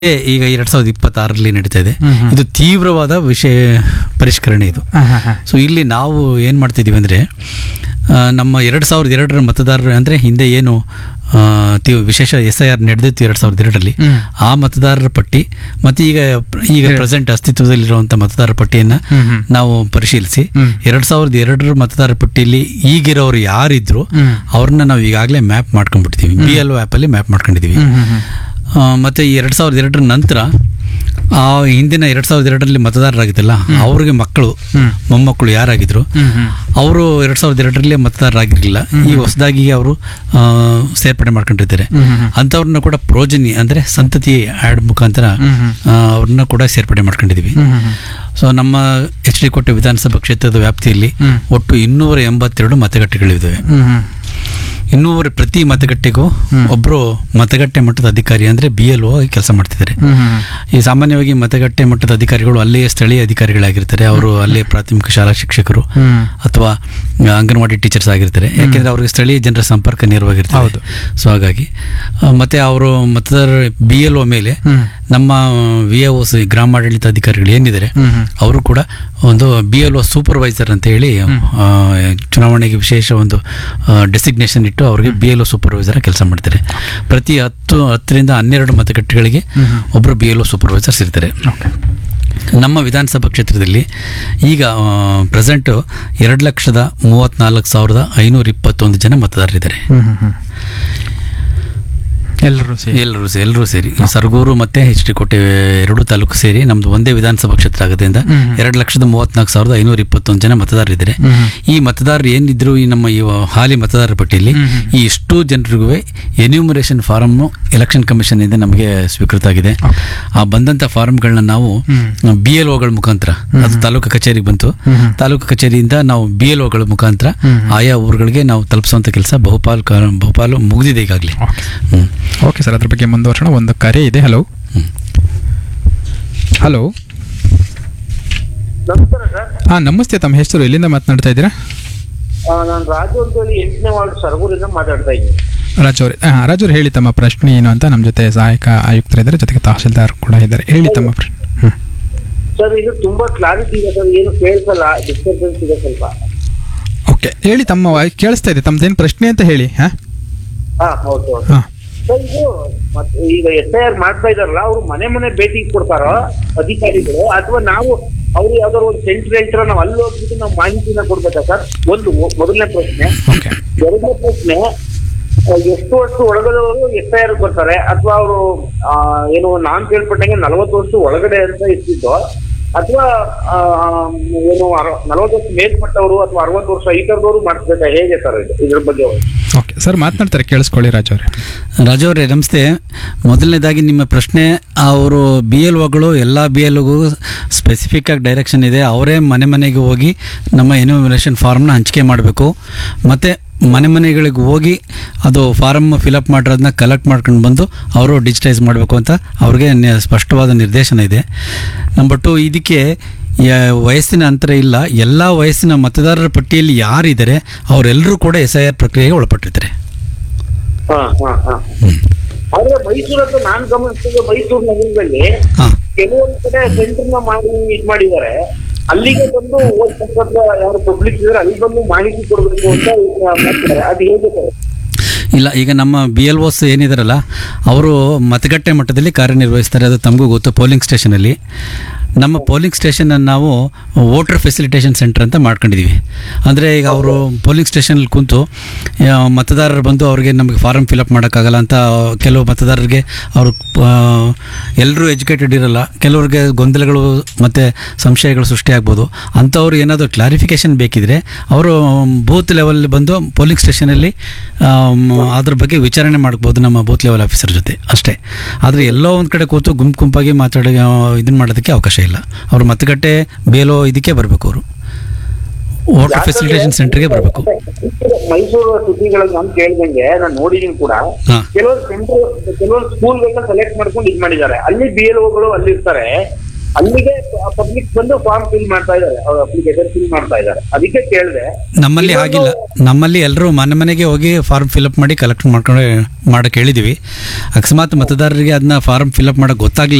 ಏ, ಈಗ ಎರಡ್ ಸಾವಿರದ ಇಪ್ಪತ್ತಾರರಲ್ಲಿ ನಡೀತಾ ಇದೆ ಹ್ಮ್ ಹ್ಮ್. ಇದು ತೀವ್ರವಾದ ವಿಷಯ ಪರಿಷ್ಕರಣೆ ಇದು ಹಾ, ಹಾ, ಹಾ. ಸೊ ಇಲ್ಲಿ ನಾವು ಏನು ಮಾಡ್ತಿದ್ದೀವಿ ಅಂದರೆ ನಮ್ಮ ಎರಡು ಸಾವಿರದ ಎರಡರ ಮತದಾರರು ಅಂದರೆ ಹಿಂದೆ ಏನು ಆ, ತಿ- ವಿಶೇಷ ಎಸ್ ಐ ಆರ್ ನಡೆದಿತ್ತು ಎರಡು ಸಾವಿರದ ಎರಡರಲ್ಲಿ ಹ್ಮ್. ಆ ಮತದಾರರ ಪಟ್ಟಿ ಮತ್ತು ಈಗ ಈಗ ಪ್ರೆಸೆಂಟ್ ಅಸ್ತಿತ್ವದಲ್ಲಿರುವಂಥ ಮತದಾರರ ಪಟ್ಟಿಯನ್ನು ಹ್ಮ್, ಹ್ಮ್. ನಾವು ಪರಿಶೀಲಿಸಿ ಹ್ಮ್. ಎರಡು ಸಾವಿರದ ಎರಡರ ಮತದಾರರ ಪಟ್ಟಿಯಲ್ಲಿ ಈಗಿರೋರು ಯಾರಿದ್ರು ಹ್ಮ್. ಅವ್ರನ್ನ ನಾವು ಈಗಾಗಲೇ ಮ್ಯಾಪ್ ಮಾಡ್ಕೊಂಡ್ಬಿಟ್ಟಿದ್ದೀವಿ ಬಿ ಎಲ್ ಒ ಆ್ಯಪಲ್ಲಿ ಮ್ಯಾಪ್ ಮಾಡ್ಕೊಂಡಿದ್ದೀವಿ ಹ್ಮ್, ಹ್ಮ್, ಹ್ಮ್. ಆ, ಮತ್ತೆ ಈ ಎರಡು ಸಾವಿರದ ಎರಡರ ನಂತರ ಆ ಹಿಂದಿನ ಎರಡು ಸಾವಿರದ ಎರಡರಲ್ಲಿ ಮತದಾರರಾಗಿದ್ದಲ್ಲ ಅವ್ರಿಗೆ ಮಕ್ಕಳು ಹ್ಮ್. ಮೊಮ್ಮಕ್ಕಳು ಯಾರಾಗಿದ್ರು ಹ್ಮ್, ಹ್ಮ್. ಅವರು ಎರಡು ಸಾವಿರದ ಎರಡರಲ್ಲಿ ಮತದಾರರಾಗಿರಲಿಲ್ಲ ಈ ಹೊಸದಾಗಿ ಅವರು ಆ, ಸೇರ್ಪಡೆ ಮಾಡ್ಕೊಂಡಿದ್ದಾರೆ ಹ್ಮ್, ಹ್ಮ್, ಹ್ಮ್. ಅಂಥವ್ರನ್ನ ಕೂಡ ಪ್ರೋಜನಿ ಅಂದರೆ ಸಂತತಿ ಆ್ಯಡ್ ಮುಖಾಂತರ ಹ್ಮ್, ಹ್ಮ್. ಆ, ಅವ್ರನ್ನ ಕೂಡ ಸೇರ್ಪಡೆ ಮಾಡ್ಕೊಂಡಿದ್ದೀವಿ ಹ್ಮ್, ಹ್ಮ್, ಹ್ಮ್. ಸೊ ನಮ್ಮ ಎಚ್ ಡಿ ಕೋಟೆ ವಿಧಾನಸಭಾ ಕ್ಷೇತ್ರದ ವ್ಯಾಪ್ತಿಯಲ್ಲಿ ಹ್ಮ್. ಒಟ್ಟು ಇನ್ನೂರ ಎಂಬತ್ತೆರಡು ಮತಗಟ್ಟೆಗಳಿದ್ದಾವೆ ಹ್ಮ್, ಹ್ಮ್. ಇನ್ನೂರ ಪ್ರತಿ ಮತಗಟ್ಟೆಗೂ ಒಬ್ಬರು ಮತಗಟ್ಟೆ ಮಟ್ಟದ ಅಧಿಕಾರಿ ಅಂದರೆ ಬಿ ಎಲ್ ಒ ಕೆಲಸ ಮಾಡ್ತಿದ್ದಾರೆ ಹ್ಮ್, ಹ್ಮ್, ಹ್ಮ್. ಈ ಸಾಮಾನ್ಯವಾಗಿ ಮತಗಟ್ಟೆ ಮಟ್ಟದ ಅಧಿಕಾರಿಗಳು ಅಲ್ಲಿಯೇ ಸ್ಥಳೀಯ ಅಧಿಕಾರಿಗಳಾಗಿರ್ತಾರೆ ಅವರು ಅಲ್ಲೇ ಪ್ರಾಥಮಿಕ ಶಾಲಾ ಶಿಕ್ಷಕರು ಹ್ಮ್. ಅಥವಾ ಅಂಗನವಾಡಿ ಟೀಚರ್ಸ್ ಆಗಿರ್ತಾರೆ ಯಾಕೆಂದ್ರೆ ಅವ್ರಿಗೆ ಸ್ಥಳೀಯ ಜನರ ಸಂಪರ್ಕ ನೇರವಾಗಿರ್ತದೆ ಹೌದು. ಸೊ ಹಾಗಾಗಿ ಆ, ಮತ್ತೆ ಅವರು ಮತದಾರ ಬಿ ಎಲ್ ಒ ಮೇಲೆ ಹ್ಮ್. ನಮ್ಮ ವಿ ಎ ಒಸ್ ಗ್ರಾಮಾಡಳಿತ ಅಧಿಕಾರಿಗಳು ಏನಿದ್ದಾರೆ ಹ್ಮ್, ಹ್ಮ್. ಅವರು ಕೂಡ ಒಂದು ಬಿ ಎಲ್ ಒ ಸೂಪರ್ವೈಸರ್ ಅಂತ ಹೇಳಿ ಆ, ಚುನಾವಣೆಗೆ ವಿಶೇಷ ಒಂದು ಡೆಸಿಗ್ನೇಷನ್ ಇಟ್ಟು ಅವರಿಗೆ ಬಿ ಎಲ್ ಒ ಸೂಪರ್ವೈಸರ್ ಕೆಲಸ ಮಾಡ್ತಾರೆ ಪ್ರತಿ ಹತ್ತು ಹತ್ತರಿಂದ ಹನ್ನೆರಡು ಮತಗಟ್ಟೆಗಳಿಗೆ ಒಬ್ಬರು ಬಿ ಎಲ್ ಒ ಸೂಪರ್ವೈಸರ್ಸ್ ಇರ್ತಾರೆ ಓಕೆ. ನಮ್ಮ ವಿಧಾನಸಭಾ ಕ್ಷೇತ್ರದಲ್ಲಿ ಈಗ ಪ್ರೆಸೆಂಟು ಎರಡು ಲಕ್ಷದ ಮೂವತ್ತ್ನಾಲ್ಕು ಸಾವಿರದ ಐನೂರ ಇಪ್ಪತ್ತೊಂದು ಜನ ಮತದಾರರಿದ್ದಾರೆ ಹ್ಮ್, ಹ್ಮ್, ಹ್ಮ್. ಎಲ್ಲರೂ ಸೇರಿ ಎಲ್ಲರೂ ಸೇ- ಎಲ್ಲರೂ ಸೇರಿ ಸರಗೂರು ಮತ್ತೆ ಎಚ್ ಡಿ ಕೋಟೆ ಎರಡು ತಾಲೂಕು ಸೇರಿ ನಮ್ದು ಒಂದೇ ವಿಧಾನಸಭಾ ಕ್ಷೇತ್ರ ಆಗೋದ್ರಿಂದ ಹ್ಮ್. ಎರಡು ಲಕ್ಷದ ಮೂವತ್ನಾಲ್ಕು ಸಾವಿರದ ಐನೂರ ಇಪ್ಪತ್ತೊಂದು ಜನ ಮತದಾರರಿದ್ದಾರೆ ಹ್ಮ್, ಹ್ಮ್. ಈ ಮತದಾರರು ಏನಿದ್ರು ಈ ನಮ್ಮ ಈ ಹಾಲಿ ಮತದಾರರ ಪಟ್ಟಿಯಲ್ಲಿ ಹ್ಮ್, ಹ್ಮ್. ಈ ಇಷ್ಟು ಜನರಿಗೂ ಎನ್ಯೂಮರೇಷನ್ ಫಾರಮ್ ಎಲೆಕ್ಷನ್ ಕಮಿಷನ್ ಇಂದ ನಮಗೆ ಸ್ವೀಕೃತ ಆಗಿದೆ ಆ ಬಂದಂತ ಫಾರಮ್ಗಳನ್ನ ನಾವು ಹ್ಮ್. ಬಿ ಎಲ್ ಒಗಳ ಮುಖಾಂತರ ಅದು ತಾಲೂಕು ಕಚೇರಿಗೆ ಬಂತು ಹ್ಮ್, ಹ್ಮ್. ತಾಲೂಕು ಕಚೇರಿಯಿಂದ ನಾವು ಬಿ ಎಲ್ ಒಗಳ ಮುಖಾಂತರ ಹ್ಮ್. ಆಯಾ ಊರುಗಳಿಗೆ ನಾವು ತಲುಪಿಸುವಂತ ಕೆಲಸ ಬಹುಪಾಲು ಕಾ- ಬಹುಪಾಲು ಮುಗಿದಿದೆ ಈಗಾಗಲೇ ಓಕೆ. ಹ್ಮ್ ಓಕೆ ಸರ್ ಅದ್ರ ಬಗ್ಗೆ ಮುಂದುವರ್ಸೋಣ ಒಂದು ಕರೆ ಇದೆ ಹಲೋ ಹ್ಮ್. ಹಲೋ ನಮಸ್ಕಾರ ಸರ್ ಹಾ ನಮಸ್ತೆ ತಮ್ಮ ಹೆಸರು ಎಲ್ಲಿಂದ ಮಾತನಾಡ್ತಾ ಇದ್ದೀರಾ ಆ, ನಾನು ರಾಜು ಅಂತೇಳಿ ಎಂಟನೇ ವಾರ್ಡ್ ಸರಗೂರಿಂದ ಮಾತಾಡ್ತಾ ಇದ್ದೀನಿ ರಾಜು ಅವ್ರೆ ಹಾ ರಾಜು ಅವ್ರು ಹೇಳಿ ತಮ್ಮ ಪ್ರಶ್ನೆ ಏನು ಅಂತ ನಮ್ಮ ಜೊತೆ ಸಹಾಯಕ ಆಯುಕ್ತರಿದ್ದಾರೆ ಜೊತೆಗೆ ತಹಶೀಲ್ದಾರ್ ಕೂಡ ಇದ್ದಾರೆ ಹೇಳಿ ತಮ್ಮ ಪ್ರಶ್ನೆ ಹ್ಮ್. ಸರ್ ಇದು ತುಂಬಾ ಕ್ಲಾರಿಟಿ ಇದೆ ಸರ್ ಏನು ಕೇಳಿಸಲ್ಲ ಡಿಸ್ಟರ್ಬೆನ್ಸ್ ಇದೆ ಸ್ವಲ್ಪ ಓಕೆ ಹೇಳಿ ತಮ್ಮ ವಾಯ್- ಕೇಳಿಸ್ತಾ ಇದೆ ತಮ್ದೇನು ಪ್ರಶ್ನೆ ಅಂತ ಹೇಳಿ ಹಾ ಹಾ ಹೌದು ಹೌದು ಹಾ ಸರ್ ಇದು ಮತ್ತೆ ಈಗ ಎಸ್ ಐ ಆರ್ ಮಾಡ್ತಾ ಇದಾರಲ್ಲ ಅವ್ರು ಮನೆ ಮನೆ ಭೇಟಿ ಕೊಡ್ತಾರೋ ಅಧಿಕಾರಿಗಳು ಅಥವಾ ನಾವು ಅವ್ರು ಯಾವ್ದಾದ್ರು ಒಂದು ಸೆಂಟರ್ ಹೇಳ್ತಾರ ನಾವು ಅಲ್ಲಿ ಹೋಗ್ಬಿಟ್ಟು ನಾವು ಮಾಹಿತಿನ ಕೊಡ್ಬೇಕಾ ಸರ್ ಒಂದು ಮೊ- ಮೊದಲನೇ ಪ್ರಶ್ನೆ ಓಕೆ ಎರಡನೇ ಪ್ರಶ್ನೆ ಆ, ಎಷ್ಟು ವರ್ಷ ಒಳಗದವರು ಎಸ್ ಐ ಆರ್ ಬರ್ತಾರೆ ಅಥವಾ ಅವರು ಏನು ನಾನ್ ಕೇಳ್ಪಟ್ಟಂಗೆ ನಲವತ್ತು ವರ್ಷ ಒಳಗಡೆ ಅಂತ ಇರ್ತಿದ್ದು ಅಥವಾ ಆ, ಏನು ನಲವತ್ತು ವರ್ಷ ಮೇಲ್ಪಟ್ಟವರು ಅಥವಾ ಅರವತ್ತು ವರ್ಷ ಈ ಥರದವರು ಮಾಡಿಸ್ಬೇಕಾ ಹೇಗೆ ಸರ್ ಇದು ಇದ್ರ ಬಗ್ಗೆ ಓಕೆ ಸರ್ ಮಾತನಾಡ್ತಾರೆ ಕೇಳಿಸ್ಕೊಳ್ಳಿ ರಾಜು ಅವರೇ ರಾಜು ಅವರೇ ನಮಸ್ತೆ ಮೊದಲನೇದಾಗಿ ನಿಮ್ಮ ಪ್ರಶ್ನೆ ಅವರು ಬಿ ಎಲ್ ಒಗಳು ಎಲ್ಲ ಬಿ ಎಲ್ ಒಗೂ ಸ್ಪೆಸಿಫಿಕ್ ಆಗಿ ಡೈರೆಕ್ಷನ್ ಇದೆ ಅವರೇ ಮನೆ ಮನೆಗೆ ಹೋಗಿ ನಮ್ಮ ಎನ್ಯೂಮಿನೇಷನ್ ಫಾರ್ಮ್ನ ಹಂಚಿಕೆ ಮಾಡಬೇಕು ಮತ್ತು ಮನೆ ಮನೆಗಳಿಗೆ ಹೋಗಿ ಅದು ಫಾರಮ್ ಫಿಲಪ್ ಮಾಡಿರೋದನ್ನ ಕಲೆಕ್ಟ್ ಮಾಡ್ಕೊಂಡು ಬಂದು ಅವರು ಡಿಜಿಟೈಸ್ ಮಾಡಬೇಕು ಅಂತ ಅವ್ರಿಗೆ ನೆ- ಸ್ಪಷ್ಟವಾದ ನಿರ್ದೇಶನ ಇದೆ ನಂಬರ್ ಟು ಇದಕ್ಕೆ ಯ- ವಯಸ್ಸಿನ ಅಂತರ ಇಲ್ಲ ಎಲ್ಲ ವಯಸ್ಸಿನ ಮತದಾರರ ಪಟ್ಟಿಯಲ್ಲಿ ಯಾರಿದ್ದಾರೆ ಅವರೆಲ್ಲರೂ ಕೂಡ ಎಸ್ ಐ ಆರ್ ಪ್ರಕ್ರಿಯೆಗೆ ಒಳಪಟ್ಟಿರ್ತಾರೆ ಹಾ ಹಾ ಹಾ ಆದ್ರೆ ಮೈಸೂರು ಹತ್ರ ನಾನ್ ಗಮನಿಸಿದ ಮೈಸೂರು ನಗರದಲ್ಲಿ ಹಾಂ ಕೆಲವೊಂದು ಕಡೆ ಸೆಂಟರ್ನ ಮಾಡಿ ಇದ್ ಮಾಡಿದ್ದಾರೆ ಅಲ್ಲಿಗೆ ಬಂದು ಹೋದ್ ಸಂದರ್ಭ ಯಾರು ಪಬ್ಲಿಕ್ ಇದಾರೆ ಅಲ್ಲಿ ಬಂದು ಮಾಹಿತಿ ಕೊಡಬೇಕು ಅಂತ ಈಗ ಮಾಡ್ತಾರೆ ಅದು ಹೇಗೆ ಸರ್ ಇಲ್ಲ ಈಗ ನಮ್ಮ ಬಿ ಎಲ್ ಓಸ್ ಏನಿದಾರಲ್ಲ ಅವರು ಮತಗಟ್ಟೆ ಮಟ್ಟದಲ್ಲಿ ಕಾರ್ಯನಿರ್ವಹಿಸ್ತಾರೆ ಅದು ತಮಗೂ ಗೊತ್ತು ಪೋಲಿಂಗ್ ಸ್ಟೇಷನಲ್ಲಿ ನಮ್ಮ ಪೋಲಿಂಗ್ ಸ್ಟೇಷನನ್ನು ನಾವು ವೋಟರ್ ಫೆಸಿಲಿಟೇಷನ್ ಸೆಂಟರ್ ಅಂತ ಮಾಡ್ಕೊಂಡಿದ್ದೀವಿ ಅಂದರೆ ಈಗ ಅವರು ಪೋಲಿಂಗ್ ಸ್ಟೇಷನಲ್ಲಿ ಕುಂತು ಆ, ಮತದಾರರು ಬಂದು ಅವ್ರಿಗೆ ನಮಗೆ ಫಾರಮ್ ಫಿಲಪ್ ಮಾಡೋಕ್ಕಾಗಲ್ಲ ಅಂತ ಕೆಲವು ಮತದಾರರಿಗೆ ಅವರು ಎಲ್ಲರೂ ಎಜುಕೇಟೆಡ್ ಇರಲ್ಲ ಕೆಲವ್ರಿಗೆ ಗೊಂದಲಗಳು ಮತ್ತು ಸಂಶಯಗಳು ಸೃಷ್ಟಿಯಾಗ್ಬೋದು ಅಂಥವ್ರು ಏನಾದರೂ ಕ್ಲಾರಿಫಿಕೇಷನ್ ಬೇಕಿದ್ರೆ ಅವರು ಬೂತ್ ಲೆವೆಲ್ ಬಂದು ಪೋಲಿಂಗ್ ಸ್ಟೇಷನಲ್ಲಿ ಅದ್ರ ಬಗ್ಗೆ ವಿಚಾರಣೆ ಮಾಡ್ಬೋದು ನಮ್ಮ ಬೂತ್ ಲೆವೆಲ್ ಆಫೀಸರ್ ಜೊತೆ ಅಷ್ಟೇ ಆದರೆ ಎಲ್ಲೋ ಒಂದು ಕಡೆ ಕೂತು ಗುಂಪು ಗುಂಪಾಗಿ ಮಾತಾಡೋ ಇದನ್ನು ಮಾಡೋದಕ್ಕೆ ಅವಕಾಶ ಇಲ್ಲ ಅವರು ಮತಗಟ್ಟೆ ಬೇಲೋ ಇದಕ್ಕೆ ಬರಬೇಕು ಅವರು ವಾಟರ್ ಫೆಸಿಲಿಟೇಷನ್ ಸೆಂಟರ್ಗೆ ಬರಬೇಕು ಮೈಸೂರು ಸಿಟಿಗಳಲ್ಲಿ ನಾನು ಕೇಳ್ದಂಗೆ ನಾನು ನೋಡಿದೀನಿ ಕೂಡ ಹಾ. ಕೆಲವೊಂದು ಸೆಂಟರ್ ಕೆಲವೊಂದು ಸ್ಕೂಲ್ಗಳನ್ನ ಸೆಲೆಕ್ಟ್ ಮಾಡ್ಕೊಂಡು ಇದ್ ಮಾಡಿದ್ದಾರೆ ಅಲ್ಲಿ ಬಿ ಎಲ್ ಓಗಳು ಅಲ್ಲಿ ಇರ್ತಾರೆ ಅಲ್ಲಿಗೆ ಪಬ್ಲಿಕ್ ಬಂದು ಫಾರ್ಮ್ ಫಿಲ್ ಮಾಡ್ತಾ ಇದ್ದಾರೆ ಅವ್ರ ಅಪ್ಲಿಕೇಶನ್ ಫಿಲ್ ಮಾಡ್ತಾ ಇದ್ದಾರೆ ಅದಕ್ಕೆ ಕೇಳಿದೆ ನಮ್ಮಲ್ಲಿ ಇನ್ನೊಂದು- ಆಗಿಲ್ಲ ನಮ್ಮಲ್ಲಿ ಎಲ್ಲರೂ ಮನೆ ಮನೆಗೆ ಹೋಗಿ ಫಾರ್ಮ್ ಫಿಲಪ್ ಮಾಡಿ ಕಲೆಕ್ಟ್ ಮಾಡ್ಕೊಂಡು ಮಾಡಕ್ಕೆ ಹೇಳಿದೀವಿ ಅಕಸ್ಮಾತ್ ಮತದಾರರಿಗೆ ಅದನ್ನ ಫಾರ್ಮ್ ಫಿಲಪ್ ಮಾಡಕ್ಕೆ ಗೊತ್ತಾಗ್ಲಿಲ್ಲ